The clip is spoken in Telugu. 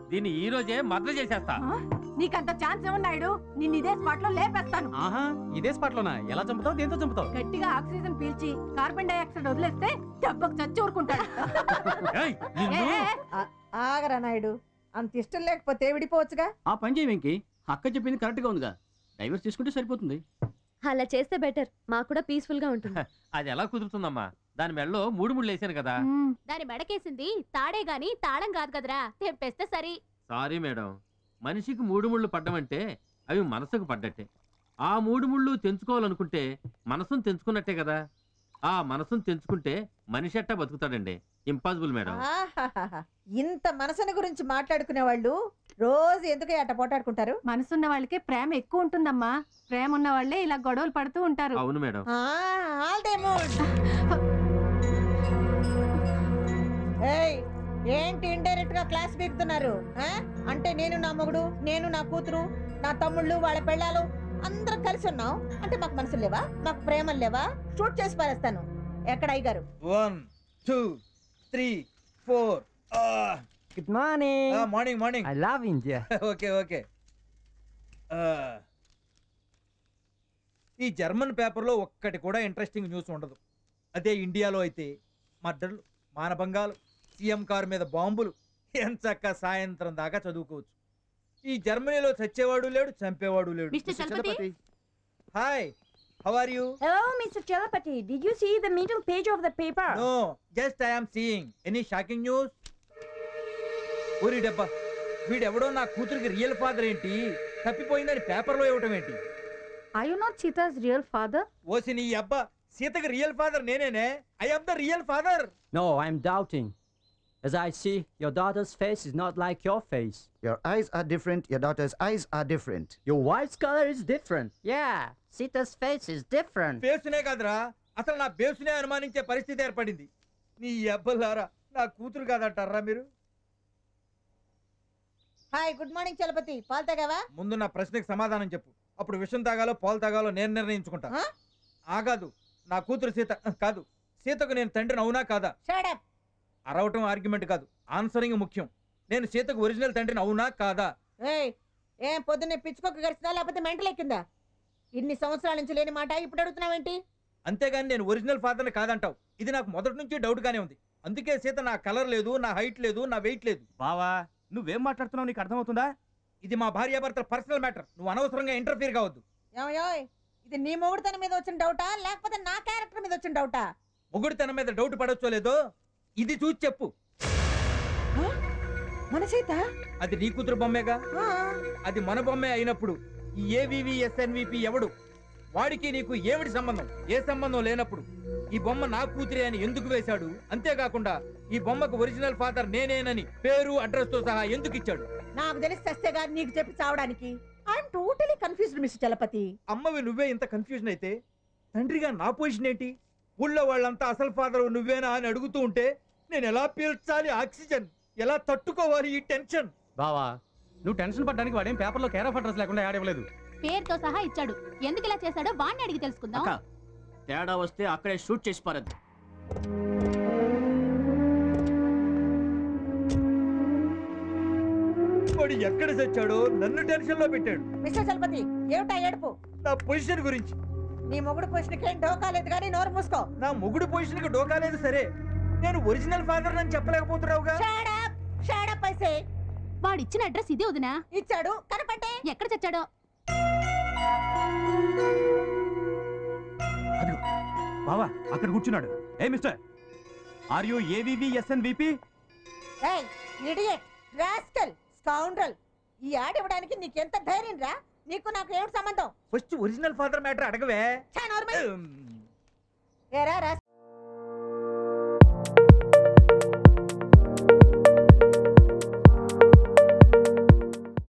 దీన్ని ఈ రోజే మర్డర్ చేసేస్తా ఆ? నీకంత ఛాన్స్ ఏమన్నాడు నిన్ను ఇదే స్పాట్ లో లేపేస్తాను ఆహా ఇదే స్పాట్ లోనా ఎలా చంపుతావు దేంతో చంపుతావు గట్టిగా ఆక్సిజన్ పీల్చి కార్బన్ డైఆక్సైడ్ వదిలేస్తే దెబ్బకు చచ్చి ఊరుకుంటాడు ఏయ్, ఏ, నిన్ను ఏ, ఏ, ఆగరా నాయుడు అంత ఇష్టం లేకపోతే విడిపోవచ్చుగా ఆ పని చేయి వెంకి అక్క చెప్పింది కరెక్ట్ గా ఉందిగా డైవర్స్ తీసుకుంటే సరిపోతుంది అలా చేస్తే బెటర్ మాకు కూడా పీస్ఫుల్ గా ఉంటుంది అది ఎలా కుదురుతుందమ్మా దాని మెడలో మూడు ముళ్ళు వేసాను కదా మ్, దాని మెడకేసింది తాడే గాని తాళం కాదు కదరా తెంపేస్తే సరి సారీ మేడం మనిషికి మూడు ముళ్ళు పడ్డమంటే అవి మనసుకు పడ్డట్టే ఆ మూడు ముళ్ళు తెంచుకోవాలనుకుంటే మనసును తెంచుకున్నట్టే కదా ఆ మనసును తెంచుకుంటే మనిషి అట్టా బతుకుతాడండి ఇంపాసిబుల్ మేడం ఆహాహాహా. ఇంత మనసుని గురించి మాట్లాడుకునే వాళ్ళు రోజు ఎందుకు అట్ట పోటాడుకుంటారు మనసున్న వాళ్ళకి ప్రేమ ఎక్కువ ఉంటుందమ్మా ప్రేమ ఉన్న వాళ్ళే ఇలా గొడవలు పడుతూ ఉంటారు అవును మేడం ఆ, all the mood. ఏయ్ ఏంటి ఇండైరెక్ట్ గా క్లాస్ బీకుతున్నారు ఆ? అంటే నేను నా మొగుడు నేను నా కూతురు నా తమ్ముళ్ళు వాళ్ళ పెళ్ళాలు అందరం కలిసి ఉన్నాం అంటే మాకు మనసులు లేవా మాకు ప్రేమలు లేవా షూట్ చేసి పారేస్తాను ఎక్కడ అయ్యగారు one two three four Good morning. Morning morning I love India. Okay okay ఈ జర్మన్ పేపర్లో ఒక్కటి కూడా ఇంట్రెస్టింగ్ న్యూస్ ఉండదు అదే ఇండియాలో అయితే మర్డర్లు మానభంగాలు సీఎం కారు మీద బాంబులు ఎంచక్క సాయంత్రం దాకా చదువుకోవచ్చు ఈ జర్మనీలో చచ్చేవాడు లేడు చంపేవాడు లేడు mister Chalapati hi how are you Hello, Mr. Chalapati. Did you see the middle page of the paper? No just I'm seeing any shocking news ఊరి డబ్బా వీడెవడో నా కూతురికి రియల్ ఫాదర్ ఏంటి తప్పిపోయిందని పేపర్లో ఇవ్వటం ఏంటి Are you not Sita's real father? ఓసి నీ అబ్బా సీతకి రియల్ ఫాదర్ నేనేనే I am the real father No, I'm doubting. As I see, your daughter's face is not like your face. Your eyes are different. Your daughter's eyes are different. Your wife's color is different. Yeah, Sita's face is different. బేసునే కాదురా అసలు నా బేసునే అనుమానించే పరిస్థితి ఏర్పడింది నీ అబ్బలారా నా కూతురు కాదంటారా మీరు హాయ్ గుడ్ మార్నింగ్ చలపతి పాలు తాగావా ముందు నా ప్రశ్నకి సమాధానం చెప్పు అప్పుడు విషం తాగాలో పాలు తాగాలో నేను నిర్ణయించుకుంటా ఆ? ఆగాదు నా కూతురు సీత కాదు సీతకు నేను తండ్రిని అవునా కాదా షడప్ అరవటం ఆర్గ్యుమెంట్ కాదు ఆన్సరింగ్ ముఖ్యం నేను సీతకు ఒరిజినల్ తండ్రిని అవునా కాదా ఏయ్ ఏం పొద్దున్నే పిచ్చుకోక గడిచినా లేకపోతే మెంటల్ ఎక్కిందా ఇన్ని సంవత్సరాల నుంచి లేని మాట ఇప్పుడు అడుగుతున్నావేంటి అంతేగాని నేను ఒరిజినల్ ఫాదర్ని కాదంటావు ఇది నాకు మొదటి నుంచి డౌట్ గానే ఉంది అందుకే సీత నా కలర్ లేదు నా హైట్ లేదు నా వెయిట్ లేదు బావా నువ్వేం మాట్లాడుతున్నావు నీకు అర్థమవుతుందా ఇది మా భార్యాభర్తల పర్సనల్ మ్యాటర్ నువ్వు అనవసరంగా ఇంటర్ఫీర్ కావద్దు ఏమయ్యోయ్ ఇది నీ మొగుడుతనం మీద వచ్చిన డౌటా లేకపోతే నా క్యారెక్టర్ మీద వచ్చిన డౌటా మొగుడు తన మీద డౌట్ పడొచ్చో లేదో ఇది చూసి చెప్పు మన సీత అది నీ కూతురు బొమ్మేగా ఆ, అది మన బొమ్మే అయినప్పుడు ఈ ఏవివి ఎస్ఎన్విపి ఎవడు వాడికి నీకు ఏమిటి సంబంధం ఏ సంబంధం లేనప్పుడు ఈ బొమ్మ నా కూతురే అని ఎందుకు వేశాడు అంతేకాకుండా ఈ బొమ్మకు ఒరిజినల్ ఫాదర్ నేనేనని పేరు అడ్రస్ తో సహా ఎందుకు ఇచ్చాడు నాకు తెలిసి చస్తేగా నీకు చెప్పి చావడానికి I'm totally confused mister Chalapati అమ్మవి నువ్వే ఇంత కన్ఫ్యూజన్ అయితే తండ్రిగా నా పొజిషన్ ఏంటి ఊళ్ళో వాళ్ళంతా అసలు ఫాదర్ నువ్వేనా అని అడుగుతూ ఉంటే నేను ఎలా పీల్చాలి ఆక్సిజన్ ఎలా తట్టుకోవాలి ఈ టెన్షన్ బావా నువ్వు టెన్షన్ పడ్డానికి వాడేం పేపర్లో కేర్ ఆఫ్ అడ్రస్ లేకుండా యాడ్ ఇవ్వలేదు పేరుతో సహా ఇచ్చాడు ఎందుకు ఇలా చేశాడో వాడిని అడిగి తెలుసుకుందాం అక్క తేడా వస్తే అక్కడే షూట్ చేసి పారద్దు వాడు ఎక్కడ చచ్చాడో నన్ను టెన్షన్ లో పెట్టాడు మిస్టర్ చలపతి ఏమిటా ఏడుపు నా పొజిషన్ గురించి నీ మొగుడు పొజిషన్కి ఏం డోకాలేదు కానీ నోరు మూసుకో నా మొగుడు పొజిషన్ కి డోకాలేదు సరే నేను ఒరిజినల్ ఫాదర్ అని చెప్పలేకపోతున్నావుగా షడప్ షడప్ అయితే వాడిచ్చిన అడ్రస్ ఇదే వదినా ఇచ్చాడు కనపట్టే ఎక్కడ చచ్చాడో అదిగో బావా అక్కడ కూర్చున్నాడు ఏ మిస్టర్ ఆర్ యు ఏవివి ఎస్ఎన్విపి ఏయ్ ఇడియట్ రాస్కల్ స్కౌండ్రల్ ఈ యాడ్ ఇవ్వడానికి నీకెంత ధైర్యం రా నీకు నాకు ఏమిటి సంబంధం ఫస్ట్ ఒరిజినల్ ఫాదర్ మ్యాటర్ అడగవే ఛా, నోరు మూయ్. ఉమ్. ఏరా